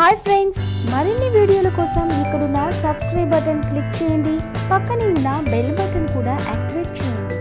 hi friends మరిన్ని వీడియోల కోసం ఇక్కడున్న సబ్స్క్రైబ్ బటన్ క్లిక్ చేయండి పక్కనే ఉన్న బెల్ బటన్ కూడా యాక్టివేట్ చేయండి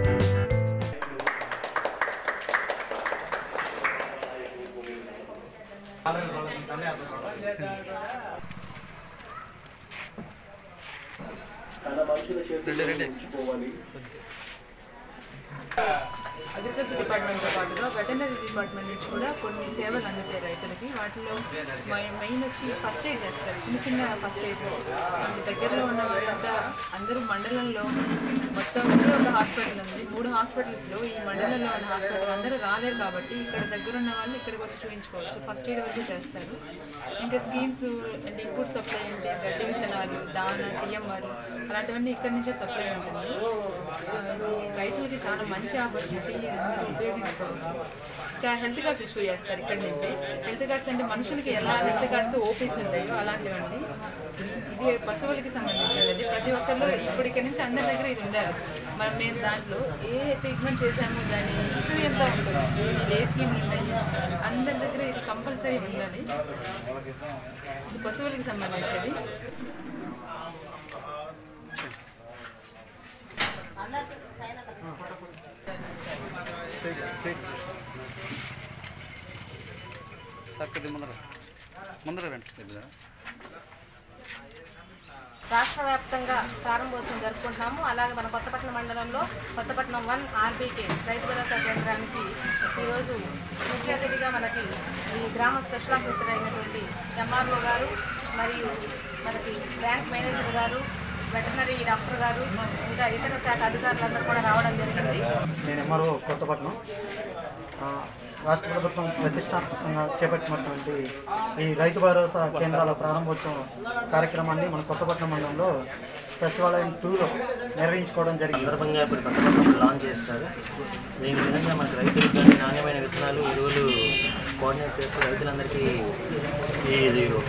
అగ్రికల్చర్ డిపార్ట్మెంట్తో పాటుగా వెటనరీ డిపార్ట్మెంట్ నుంచి కూడా కొన్ని సేవలు అందుతాయి రైతులకి వాటిలో మై- మెయిన్ వచ్చి ఫస్ట్ ఎయిడ్ చేస్తారు చిన్న చిన్న ఫస్ట్ ఎయిడ్ అండ్ దగ్గరలో ఉన్న వాళ్ళంతా అందరూ మండలంలో మొత్తం ఒకే ఒక హాస్పిటల్ ఉంది మూడు హాస్పిటల్స్లో ఈ మండలంలో ఉన్న హాస్పిటల్ అందరూ రాలేరు కాబట్టి ఇక్కడ దగ్గర ఉన్న వాళ్ళు ఇక్కడికి వచ్చి చూపించుకోవచ్చు ఫస్ట్ ఎయిడ్ వరకు చేస్తారు ఇంకా స్కీమ్స్ అంటే ఇన్పుట్ సప్లై అంటే గడ్డి విత్తనాలు దాన టీఎంఆర్ అలాంటివన్నీ ఇక్కడి నుంచే సప్లై ఉంటుంది ఆ, ఇది రైతులకి చాలా మంచి ఆపర్చునిటీ అందరూ ఉపయోగించుకోవచ్చు ఇంకా హెల్త్ కార్డ్స్ ఇష్యూ చేస్తారు ఇక్కడి నుంచే హెల్త్ కార్డ్స్ అంటే మనుషులకి ఎలా హెల్త్ కార్డ్స్ ఓపీస్ ఉంటాయో అలాంటివండి ఇది పశువులకి సంబంధించినది ప్రతి ఒక్కళ్ళు ఇప్పుడు ఇక్కడ నుంచి అందరి దగ్గర ఇది ఉండాలి మనం మేము దాంట్లో ఏ ట్రీట్మెంట్ చేసామో దాని హిస్టరీ అంతా ఉంటుంది ఇది ఏ స్కీమ్లు ఉన్నాయి అందరి దగ్గర ఇది కంపల్సరీ ఉండాలి ఇది పశువులకి సంబంధించేది సార్ కొద్దిగా ముందర ముందర రండి సార్ కొద్దిగా రాష్ట్ర వ్యాప్తంగా ప్రారంభోత్సవం జరుపుకుంటున్నాము అలాగే మన కొత్తపట్నం మండలంలో కొత్తపట్నం వన్ ఆర్బీకే రైతు భరోసా కేంద్రానికి ఈరోజు ముఖ్య అతిథిగా మనకి ఈ గ్రామ స్పెషల్ ఆఫీసర్ అయినటువంటి ఎంఆర్ఓ గారు మరియు మనకి బ్యాంక్ మేనేజర్ గారు వెటనరీ డాక్టర్ గారు ఇంకా ఇతర శాఖ అధికారులందరూ కూడా రావడం జరిగింది నేను ఎంఆర్ఓ కొత్తపట్నం ఆ, రాష్ట్ర ప్రభుత్వం ప్రతిష్టాత్మకంగా చేపట్టినటువంటి ఈ రైతు భరోసా కేంద్రాల ప్రారంభోత్సవం కార్యక్రమాన్ని మన కొత్తపట్నం మండలంలో సచివాలయం టూలో నిర్వహించుకోవడం జరిగింది సందర్భంగా ఇప్పుడు కొత్త పథకం లాంచ్ చేస్తారు దీని విధంగా మనకు రైతులకు కానీ నాణ్యమైన విత్తనాలు ఎరువులు కోఆర్డినేట్ చేస్తూ రైతులందరికీ ఇది ఒక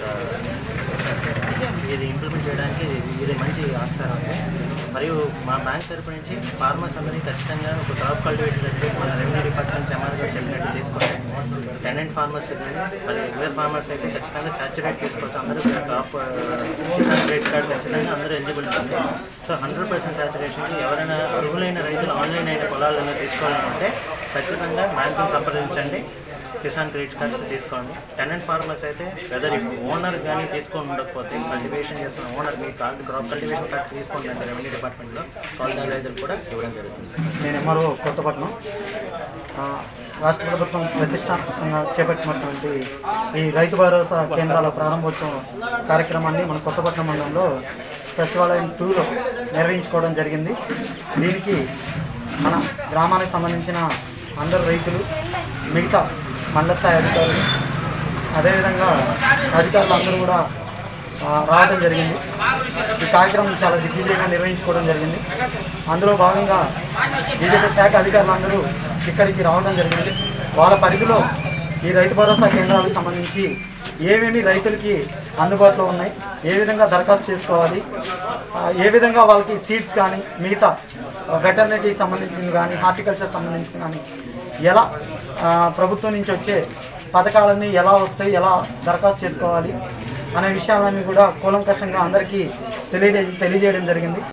ఇది ఇంప్లిమెంట్ చేయడానికి ఇది మంచి ఆస్కారం ఉంది మరియు మా బ్యాంక్ తరపు నుంచి ఫార్మర్స్ అందరినీ ఖచ్చితంగా ఒక క్రాప్ కల్టివేటర్ సర్టిఫికేట్ మన రెవెన్యూ డిపార్ట్మెంట్ ఎంఆర్ గారు చెప్పినట్టు తీసుకుంటే టెనెంట్ ఫార్మర్స్ కానీ మరి రెగ్యులర్ ఫార్మర్స్ అయితే ఖచ్చితంగా సాచురేట్ తీసుకోవచ్చు అందరూ క్రాప్ కిసాన్ క్రెడిట్ కార్డ్ ఖచ్చితంగా అందరూ ఎలిజిబుల్ ఉంది సో హండ్రెడ్ పర్సెంట్ సాచురేషన్కి ఎవరైనా అర్హులైన రైతులు ఆన్లైన్ అయిన పొలాలను తీసుకోవాలనుకుంటే ఖచ్చితంగా బ్యాంకును సంప్రదించండి కిసాన్ క్రెడిట్ కార్డ్స్ తీసుకోండి టెనెంట్ ఫార్మర్స్ అయితే వెదర్ ఇఫ్ ఓనర్ కానీ తీసుకొని ఉండకపోతే కల్టివేషన్ చేస్తున్న ఓనర్ మీ కార్డ్ క్రాప్ కల్టివేషన్ కార్డ్ తీసుకోండి అంటే రెవెన్యూ డిపార్ట్మెంట్లో సాల్ట్ అడ్వైజర్ కూడా ఇవ్వడం జరుగుతుంది నేను ఎంఆర్ఓ కొత్తపట్నం ఆ, రాష్ట్ర ప్రభుత్వం ప్రతిష్టాత్మకంగా చేపట్టినటువంటి ఈ రైతు భరోసా కేంద్రాల ప్రారంభోత్సవం కార్యక్రమాన్ని మన కొత్తపట్నం మండలంలో సచివాలయం టూలో నిర్వహించుకోవడం జరిగింది దీనికి మన గ్రామానికి సంబంధించిన అందరు రైతులు మిగతా మండల స్థాయి అధికారులు అదేవిధంగా అధికారులు అందరూ కూడా ఆ, రావడం జరిగింది ఈ కార్యక్రమం చాలా దిగ్విజయంగా నిర్వహించుకోవడం జరిగింది అందులో భాగంగా వివిధ శాఖ అధికారులందరూ ఇక్కడికి రావడం జరిగింది వాళ్ళ పరిధిలో ఈ రైతు భరోసా కేంద్రాలకు సంబంధించి ఏమేమి రైతులకి అందుబాటులో ఉన్నాయి ఏ విధంగా దరఖాస్తు చేసుకోవాలి ఆ, ఏ విధంగా వాళ్ళకి సీడ్స్ కానీ మిగతా వెటర్నరీ సంబంధించింది కానీ హార్టికల్చర్ సంబంధించింది కానీ ఎలా ఆ, ప్రభుత్వం నుంచి వచ్చే పథకాలన్నీ ఎలా వస్తాయి ఎలా దరఖాస్తు చేసుకోవాలి అనే విషయాలన్నీ కూడా కూలంకషంగా అందరికీ తెలియజే తెలియజేయడం జరిగింది